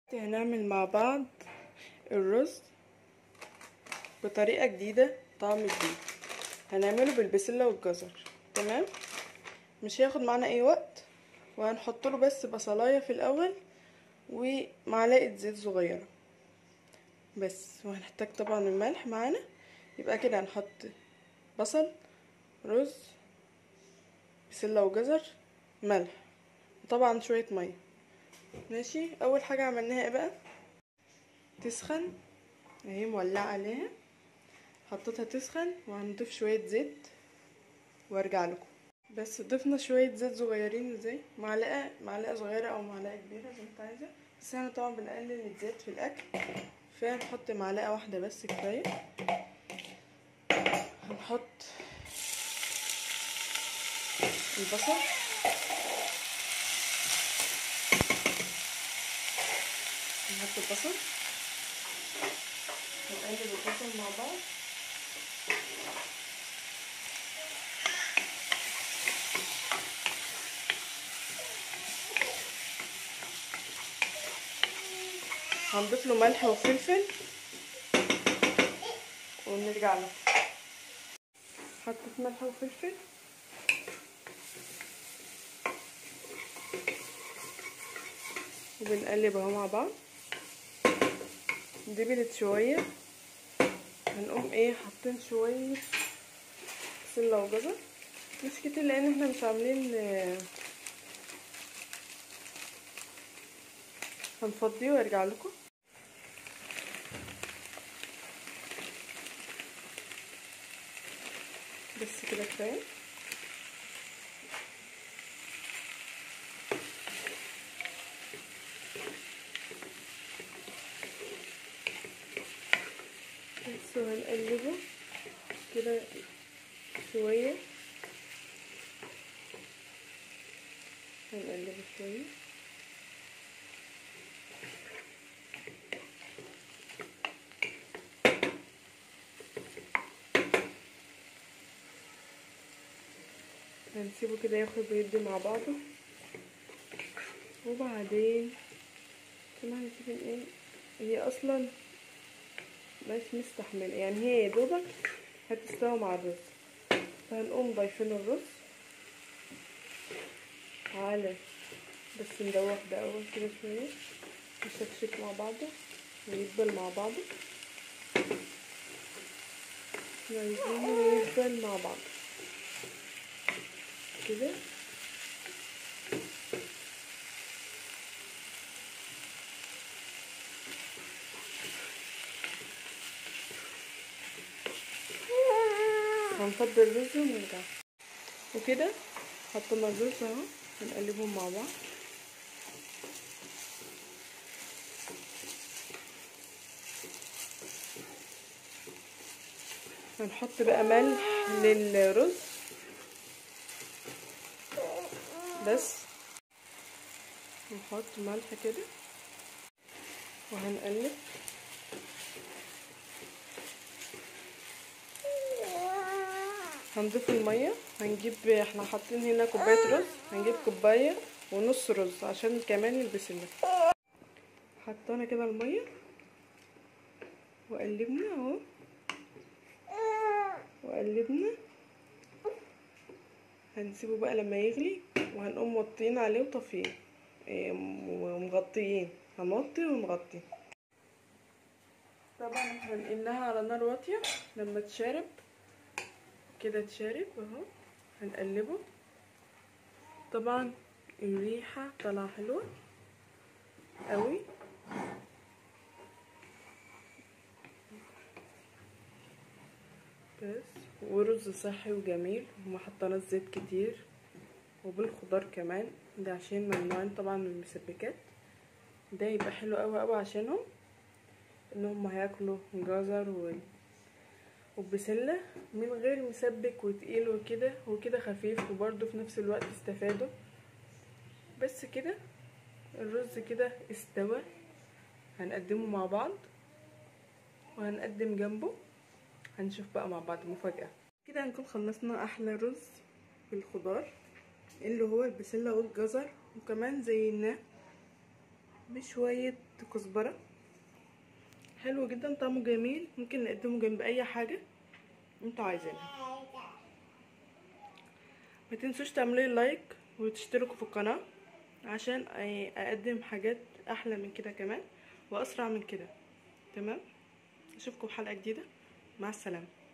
هنعمل مع بعض الرز بطريقة جديدة طعم جديد هنعمله بالبسلة والجزر تمام مش هياخد معانا اي وقت وهنحط له بس بصلاية في الاول ومعلقة زيت صغيرة بس وهنحتاج طبعا الملح معانا يبقى كده هنحط بصل رز بسلة وجزر ملح وطبعا شوية مية ماشي اول حاجة عملناها ايه بقى تسخن اهي مولعة عليها حطيتها تسخن وهنضيف شوية زيت وارجع لكم بس ضفنا شوية زيت صغيرين ازاي معلقة معلقة صغيرة او معلقة كبيرة زي ما انت عايزة بس احنا طبعا بنقلل الزيت في الاكل فهنحط معلقة واحدة بس كفاية هنحط البصل نحط البصل ونقلب البصل مع بعض هنضيف له ملح وفلفل ونرجع له حطيت ملح وفلفل وبنقلب اهو مع بعض دبلت شوية هنقوم ايه حاطين شوية بسلة وجزر مش كتير لان احنا مش عاملين هنفضيه وارجع لكم بس كده كفايه بس وهنقلبه كده شويه هنقلبه شويه هنسيبه كده ياخد ويدي مع بعضه وبعدين كمان هنسيب ايه هي اصلا مش مستحملة يعني هي يا دوبك هتستوي مع الرز فهنقوم ضايفين الرز على بس ندوخ ده اول كده شوية نشكشك مع بعضه ويدبل مع بعضه عايزينه يدبل مع بعضه كده هنفضل الرز ونرجع وكده حطينا الرز اهو هنقلبهم مع بعض هنحط بقى ملح للرز بس نحط ملح كده وهنقلب هنضيف المية هنجيب احنا حاطين هنا كوباية رز هنجيب كوباية ونص رز عشان كمان البسلة حطينا كده المية وقلبنا اهو وقلبنا هنسيبه بقى لما يغلي وهنقوم موطيين عليه وطافيين ومغطيين هنوطي ونغطي طبعا احنا نقلناها على نار واطيه لما تشارب كده تشارب اهو هنقلبه طبعا الريحه طالعه حلوه قوي بس ورز صحي وجميل وما حطيناش زيت كتير وبالخضار كمان ده عشان ممنوعين طبعا من المسبكات ده يبقى حلو قوي قوي عشانهم انهم هياكلوا جزر و... وبسله من غير مسبك وتقيل وكده وكده خفيف وبرده في نفس الوقت استفادوا بس كده الرز كده استوى هنقدمه مع بعض وهنقدم جنبه هنشوف بقى مع بعض مفاجأة كده هنكون خلصنا احلى رز بالخضار اللي هو البسلة والجزر وكمان زيناه بشوية كزبرة حلو جدا طعمه جميل ممكن نقدمه جنب اي حاجة انتوا عايزينها ما تنسوش تعملوا لايك وتشتركوا في القناة عشان اقدم حاجات احلى من كده كمان واسرع من كده تمام اشوفكم في حلقة جديدة مع السلامة